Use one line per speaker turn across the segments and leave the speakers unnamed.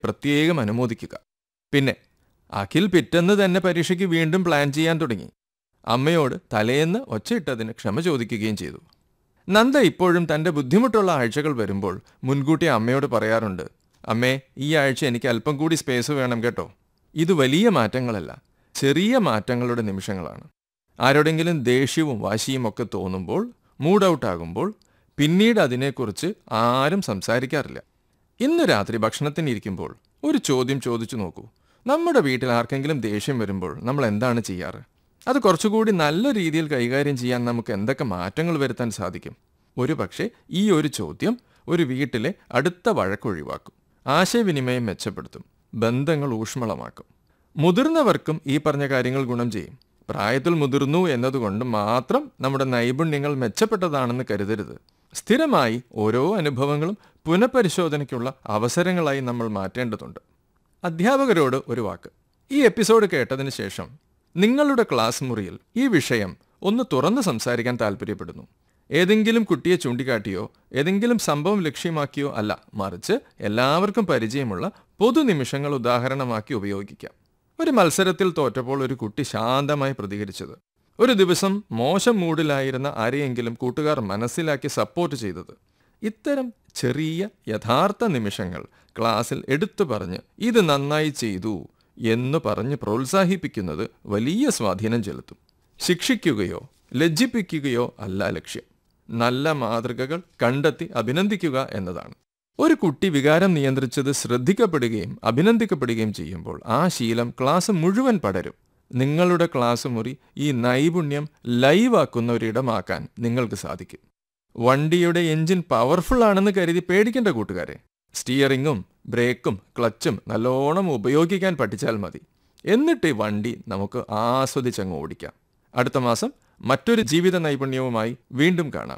പ്രത്യേകം അനുമോദിക്കുക പിന്നെ അഖിൽ പിറ്റെന്ന് തന്നെ പരീക്ഷയ്ക്ക് വീണ്ടും പ്ലാൻ ചെയ്യാൻ തുടങ്ങി അമ്മയോട് തലേന്ന് ഒച്ചയിട്ടതിന് ക്ഷമ ചോദിക്കുകയും ചെയ്തു നന്ദ ഇപ്പോഴും തൻ്റെ ബുദ്ധിമുട്ടുള്ള ആഴ്ചകൾ വരുമ്പോൾ മുൻകൂട്ടി അമ്മയോട് പറയാറുണ്ട് അമ്മേ ഈ ആഴ്ച എനിക്ക് അല്പം കൂടി സ്പേസ് വേണം കേട്ടോ ഇത് വലിയ മാറ്റങ്ങളല്ല ചെറിയ മാറ്റങ്ങളുടെ നിമിഷങ്ങളാണ് ആരോടെങ്കിലും ദേഷ്യവും വാശിയും ഒക്കെ തോന്നുമ്പോൾ മൂഡ് ഔട്ട് ആകുമ്പോൾ പിന്നീട് അതിനെക്കുറിച്ച് ആരും സംസാരിക്കാറില്ല ഇന്ന് രാത്രി ഭക്ഷണത്തിന് ഇരിക്കുമ്പോൾ ഒരു ചോദ്യം ചോദിച്ചു നോക്കൂ നമ്മുടെ വീട്ടിൽ ആർക്കെങ്കിലും ദേഷ്യം വരുമ്പോൾ നമ്മൾ എന്താണ് ചെയ്യാറ് അത് കുറച്ചുകൂടി നല്ല രീതിയിൽ കൈകാര്യം ചെയ്യാൻ നമുക്ക് എന്തൊക്കെ മാറ്റങ്ങൾ വരുത്താൻ സാധിക്കും ഒരു പക്ഷേ ഈ ഒരു ചോദ്യം ഒരു വീട്ടിലെ അടുത്ത വഴക്കൊഴിവാക്കും ആശയവിനിമയം മെച്ചപ്പെടുത്തും ബന്ധങ്ങൾ ഊഷ്മളമാക്കും മുതിർന്നവർക്കും ഈ പറഞ്ഞ കാര്യങ്ങൾ ഗുണം ചെയ്യും പ്രായത്തിൽ മുതിർന്നു എന്നതുകൊണ്ട് മാത്രം നമ്മുടെ നൈപുണ്യങ്ങൾ മെച്ചപ്പെട്ടതാണെന്ന് കരുതരുത് സ്ഥിരമായി ഓരോ അനുഭവങ്ങളും പുനഃപരിശോധനയ്ക്കുള്ള അവസരങ്ങളായി നമ്മൾ മാറ്റേണ്ടതുണ്ട് അധ്യാപകരോട് ഒരു വാക്ക് ഈ എപ്പിസോഡ് കേട്ടതിന് ശേഷം നിങ്ങളുടെ ക്ലാസ് മുറിയിൽ ഈ വിഷയം ഒന്ന് തുറന്ന് സംസാരിക്കാൻ താല്പര്യപ്പെടുന്നു ഏതെങ്കിലും കുട്ടിയെ ചൂണ്ടിക്കാട്ടിയോ ഏതെങ്കിലും സംഭവം ലക്ഷ്യമാക്കിയോ അല്ല മറിച്ച് എല്ലാവർക്കും പരിചയമുള്ള പൊതുനിമിഷങ്ങൾ ഉദാഹരണമാക്കി ഉപയോഗിക്കാം ഒരു മത്സരത്തിൽ തോറ്റപ്പോൾ ഒരു കുട്ടി ശാന്തമായി പ്രതികരിച്ചത് ഒരു ദിവസം മോശം മൂഡിലായിരുന്ന ആരെയെങ്കിലും കൂട്ടുകാർ മനസ്സിലാക്കി സപ്പോർട്ട് ചെയ്തത് ഇത്തരം ചെറിയ യഥാർത്ഥ നിമിഷങ്ങൾ ക്ലാസ്സിൽ എടുത്തു പറഞ്ഞ് ഇത് നന്നായി ചെയ്തു എന്ന് പറഞ്ഞ് പ്രോത്സാഹിപ്പിക്കുന്നത് വലിയ സ്വാധീനം ചെലുത്തും ശിക്ഷിക്കുകയോ ലജ്ജിപ്പിക്കുകയോ അല്ല ലക്ഷ്യം നല്ല മാതൃകകൾ കണ്ടെത്തി അഭിനന്ദിക്കുക എന്നതാണ് ഒരു കുട്ടി വികാരം നിയന്ത്രിച്ചത് ശ്രദ്ധിക്കപ്പെടുകയും അഭിനന്ദിക്കപ്പെടുകയും ചെയ്യുമ്പോൾ ആ ശീലം ക്ലാസ് മുഴുവൻ പടരും നിങ്ങളുടെ ക്ലാസ് മുറി ഈ നൈപുണ്യം ലൈവാക്കുന്ന ഒരിടമാക്കാൻ നിങ്ങൾക്ക് സാധിക്കും വണ്ടിയുടെ എഞ്ചിൻ പവർഫുൾ ആണെന്ന് കരുതി പേടിക്കേണ്ട കൂട്ടുകാരെ സ്റ്റിയറിങ്ങും ബ്രേക്കും ക്ലച്ചും നല്ലോണം ഉപയോഗിക്കാൻ പഠിച്ചാൽ മതി എന്നിട്ട് ഈ വണ്ടി നമുക്ക് ആസ്വദിച്ചങ്ങ് ഓടിക്കാം അടുത്ത മാസം മറ്റൊരു ജീവിത നൈപുണ്യവുമായി വീണ്ടും കാണാം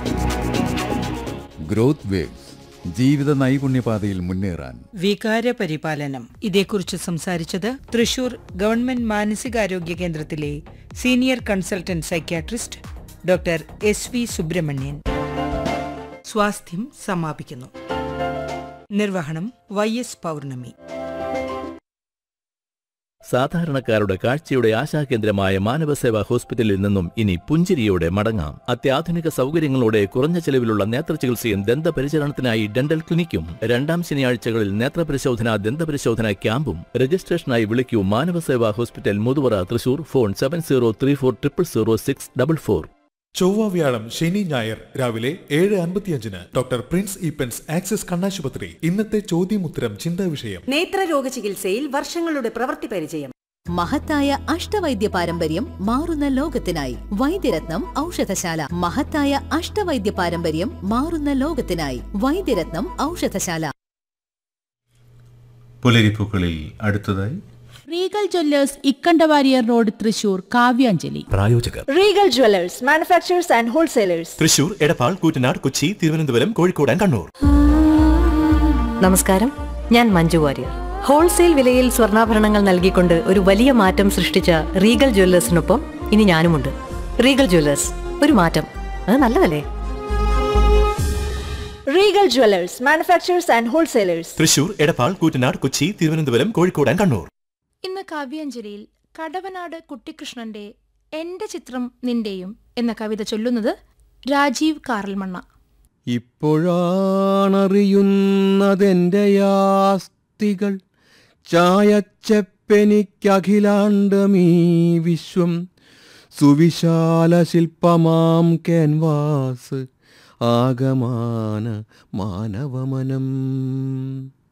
ഗ്രോത്ത് വേവ്സ് ജീവിത നൈപുണ്യപാതയിൽ മുന്നേറാൻ
വികാര പരിപാലനം ഇതേക്കുറിച്ച് സംസാരിച്ചത് തൃശൂർ ഗവൺമെന്റ് മാനസികാരോഗ്യ കേന്ദ്രത്തിലെ senior consultant psychiatrist doctor S V Subramanian സ്വാസ്ഥ്യം സമാപിക്കുന്നു നിർവഹണം വൈ എസ് പൗർണമി
സാധാരണക്കാരുടെ കാഴ്ചയുടെ ആശാകേന്ദ്രമായ മാനവസേവാ ഹോസ്പിറ്റലിൽ നിന്നും ഇനി പുഞ്ചിരിയോടെ മടങ്ങാം അത്യാധുനിക സൗകര്യങ്ങളോടെ കുറഞ്ഞ ചെലവിലുള്ള നേത്രചികിത്സയും ദന്തപരിചരണത്തിനായി ഡെന്റൽ ക്ലിനിക്കും രണ്ടാം ശനിയാഴ്ചകളിൽ നേത്രപരിശോധന ദന്തപരിശോധന ക്യാമ്പും രജിസ്ട്രേഷനായി വിളിക്കൂ Manavaseva hospital Muthuvara Thrissur phone seven zero three four triple zero six double four
ചൊവ്വ വ്യാഴം ശനി ഞായർ രാവിലെ ഏഴ് അൻപത്തിയഞ്ചിന് ഡോക്ടർ പ്രിൻസ് ഈപ്പൻസ് ആക്സിസ് കണ്ണാശുപത്രി ഇന്നത്തെ ചോദ്യമുത്തരം ചിന്താ വിഷയം
നേത്രരോഗ ചികിത്സയിൽ വർഷങ്ങളുടെ പ്രവൃത്തി പരിചയം
മഹത്തായ അഷ്ടവൈദ്യ പാരമ്പര്യം മാറുന്ന ലോകത്തിനായി വൈദ്യരത്നം ഔഷധശാല മഹത്തായ അഷ്ടവൈദ്യ പാരമ്പര്യം മാറുന്ന ലോകത്തിനായി വൈദ്യരത്നം ഔഷധശാല
പുലരിപ്പൂക്കളിൽ അടുത്തതായി
Regal Jewellers Ikkandavarrier road Thrissur Kavyanjali
പ്രായോജകർ
Regal Jewellers manufacturers and wholesalers
Thrissur Edappal Koottanad Kochi Thiruvananthapuram Kozhikode and Kannur
നമസ്കാരം ഞാൻ മഞ്ജു വാര്യർ ഹോൾസെയിൽ വിലയിൽ സ്വർണ്ണാഭരണങ്ങൾ നൽകിക്കൊണ്ട് ഒരു വലിയ മാറ്റം സൃഷ്ടിച്ച റീഗൽ ജ്വല്ലേഴ്സിനൊപ്പം ഇനി ഞാനുമുണ്ട് റീഗൽ ജ്വല്ലേഴ്സ് ഒരു മാറ്റം അത് നല്ലതല്ലേ Regal Jewellers manufacturers and wholesalers
Thrissur Edappal Koottanad Kochi Thiruvananthapuram Kozhikode and Kannur
ഇന്ന് കാവ്യാഞ്ജലിയിൽ കടവനാട് കുട്ടിക്കൃഷ്ണന്റെ എന്റെ ചിത്രം നിന്റെയും എന്ന കവിത ചൊല്ലുന്നത് രാജീവ് കാറൽമണ്ണ
ഇപ്പോഴാണറിയുന്നതെന്റെ ആസ്തികൾ ചായച്ചെപ്പെനിക്കഖിലാണ്ടമീ വിശ്വം സുവിശാല ശില്പമാം ക്യാൻവാസ് ആകമാന മാനവമനം